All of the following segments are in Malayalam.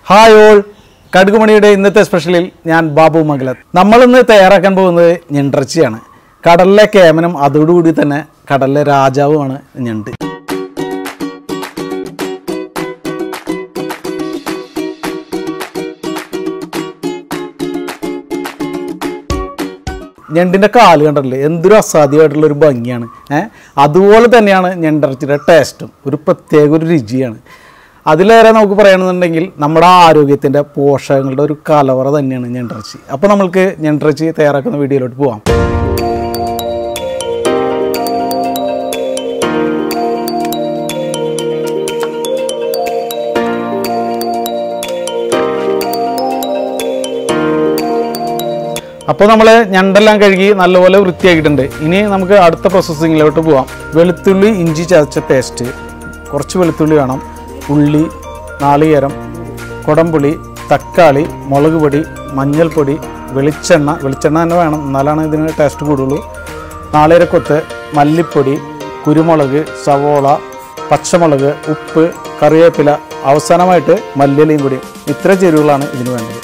ഹായ് ഓൾ കടുകുമണിയുടെ ഇന്നത്തെ സ്പെഷ്യലിൽ ഞാൻ ബാബു മംഗലത്ത് നമ്മളിന്ന് തയ്യാറാക്കാൻ പോകുന്നത് ഞണ്ടിറച്ചിയാണ് കടലിലെ കേമനം അതോടുകൂടി തന്നെ കടലിലെ രാജാവുമാണ് ഞണ്ട് ഞണ്ടിൻ്റെ കാല് കണ്ടല്ലേ എന്തൊരു അസാധ്യമായിട്ടുള്ള ഒരു ഭംഗിയാണ് ഏഹ് അതുപോലെ തന്നെയാണ് ഞണ്ടിറച്ചിയുടെ ടേസ്റ്റും ഒരു പ്രത്യേക ഒരു രുചിയാണ് അതിലേറെ നമുക്ക് പറയണമെന്നുണ്ടെങ്കിൽ നമ്മുടെ ആരോഗ്യത്തിൻ്റെ പോഷകങ്ങളുടെ ഒരു കലവറ തന്നെയാണ് ഞണ്ടിറച്ചി അപ്പോൾ നമ്മൾക്ക് ഞണ്ടിറച്ചി തയ്യാറാക്കുന്ന വീഡിയോയിലോട്ട് പോവാം അപ്പോൾ നമ്മൾ ഞണ്ടെല്ലാം കഴുകി നല്ലപോലെ വൃത്തിയാക്കിയിട്ടുണ്ട് ഇനി നമുക്ക് അടുത്ത പ്രോസസ്സിങ്ങിലോട്ട് പോവാം വെളുത്തുള്ളി ഇഞ്ചി ചതച്ച പേസ്റ്റ് കുറച്ച് വെളുത്തുള്ളി വേണം ഉള്ളി നാളികേരം കുടംപുളി തക്കാളി മുളക് പൊടി മഞ്ഞൾപ്പൊടി വെളിച്ചെണ്ണ വെളിച്ചെണ്ണ തന്നെ വേണം എന്നാലാണ് ഇതിന് ടേസ്റ്റ് കൂടുള്ളൂ നാളികേരക്കൊത്ത് മല്ലിപ്പൊടി കുരുമുളക് സവോള പച്ചമുളക് ഉപ്പ് കറിവേപ്പില അവസാനമായിട്ട് മല്ലിയിലയും കൂടി ഇത്ര ചേരുവകളാണ് ഇതിന് വേണ്ടത്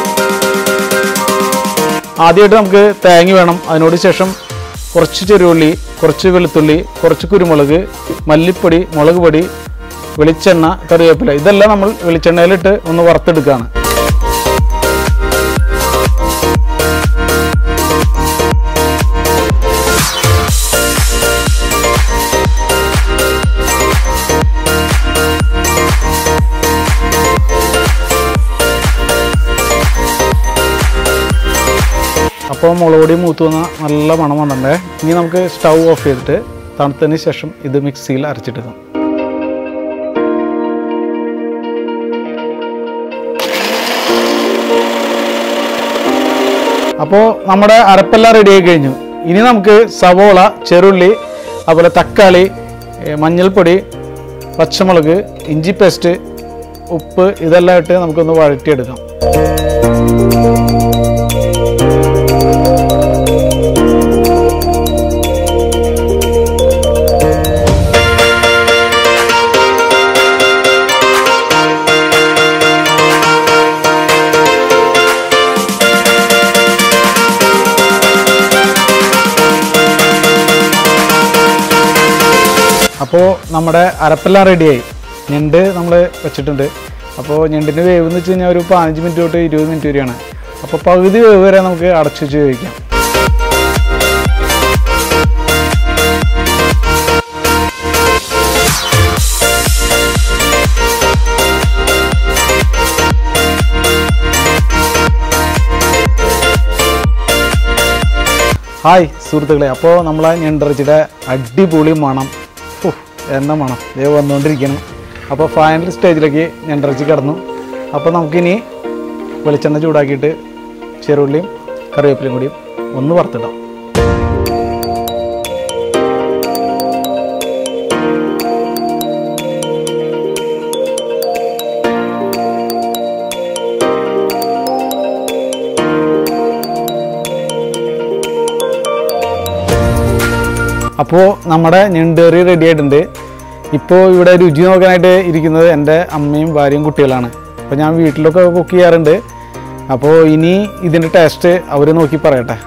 ആദ്യമായിട്ട് നമുക്ക് തേങ്ങ വേണം അതിനോട് ശേഷം കുറച്ച് ചെറുള്ളി കുറച്ച് വെളുത്തുള്ളി കുറച്ച് കുരുമുളക് മല്ലിപ്പൊടി മുളക് പൊടി വെളിച്ചെണ്ണ കറിവേപ്പില ഇതെല്ലാം നമ്മൾ വെളിച്ചെണ്ണയിലിട്ട് ഒന്ന് വറുത്തെടുക്കുകയാണ് അപ്പോൾ മുളക് പൊടി മൂത്ത് വന്ന നല്ല മണം വന്നിട്ടുണ്ടേ ഇനി നമുക്ക് സ്റ്റൗ ഓഫ് ചെയ്തിട്ട് തണുത്തതിന് ശേഷം ഇത് മിക്സിയിൽ അരച്ചെടുക്കാം അപ്പോൾ നമ്മുടെ അരപ്പെല്ലാം റെഡി ആയി കഴിഞ്ഞു ഇനി നമുക്ക് സവോള ചെറുള്ളി അതുപോലെ തക്കാളി ഏ, മഞ്ഞൾപ്പൊടി പച്ചമുളക് ഇഞ്ചി പേസ്റ്റ് ഉപ്പ് ഇതെല്ലാം ഇട്ട് നമുക്കൊന്ന് വഴറ്റിയെടുക്കാം അപ്പോൾ നമ്മുടെ അരപ്പെല്ലാം റെഡിയായി ഞണ്ട് നമ്മൾ വെച്ചിട്ടുണ്ട് അപ്പോൾ ഞണ്ടിൻ്റെ വേവ് എന്ന് വെച്ച് കഴിഞ്ഞാൽ ഒരു പതിനഞ്ച് മിനിറ്റ് തൊട്ട് ഇരുപത് മിനിറ്റ് വരെയാണ് അപ്പോൾ പകുതി വേവ് വരെ നമുക്ക് അടച്ചു വെച്ച് കഴിക്കാം ഹായ് സുഹൃത്തുക്കളെ അപ്പോൾ നമ്മളെ ഞണ്ടിറച്ചിയുടെ അടിപൊളി മണം ഫു, എന്ന മണം ഇത് വന്നുകൊണ്ടിരിക്കണം അപ്പോൾ ഫൈനൽ സ്റ്റേജിലേക്ക് ഞണ്ടിറച്ചി കിടന്നു അപ്പോൾ നമുക്കിനി വെളിച്ചെണ്ണ ചൂടാക്കിയിട്ട് ചെറുള്ളിയും കറിവേപ്പിലയും കൂടിയും ഒന്ന് വറുത്തിടാം അപ്പോൾ നമ്മുടെ ഞണ്ടേറി റെഡി ആയിട്ടുണ്ട് ഇപ്പോൾ ഇവിടെ രുചി നോക്കാനായിട്ട് ഇരിക്കുന്നത് എൻ്റെ അമ്മയും ഭാര്യയും കുട്ടികളാണ് അപ്പോൾ ഞാൻ വീട്ടിലൊക്കെ കുക്ക് ചെയ്യാറുണ്ട് അപ്പോൾ ഇനി ഇതിൻ്റെ ടേസ്റ്റ് അവർ നോക്കി പറയട്ടെ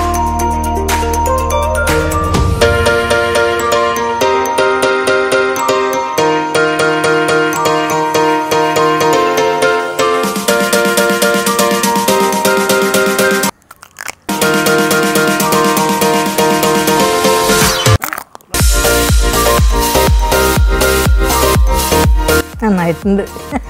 നന്നായിട്ടുണ്ട്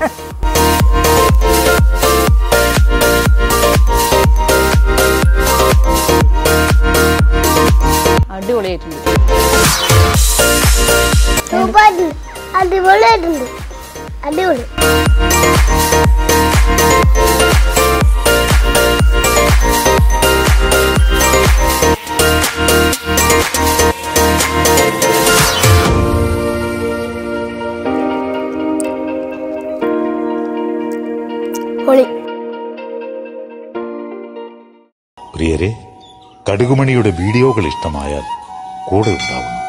അടിപൊളിയായിട്ടുണ്ട് സൂപ്പറായിട്ടുണ്ട് അടിപൊളിയായിട്ടുണ്ട് അടിപൊളി പൊളി പ്രിയരെ കടുകുമണിയുടെ വീഡിയോകൾ ഇഷ്ടമായാൽ കൂടെ ഉണ്ടാവുന്നു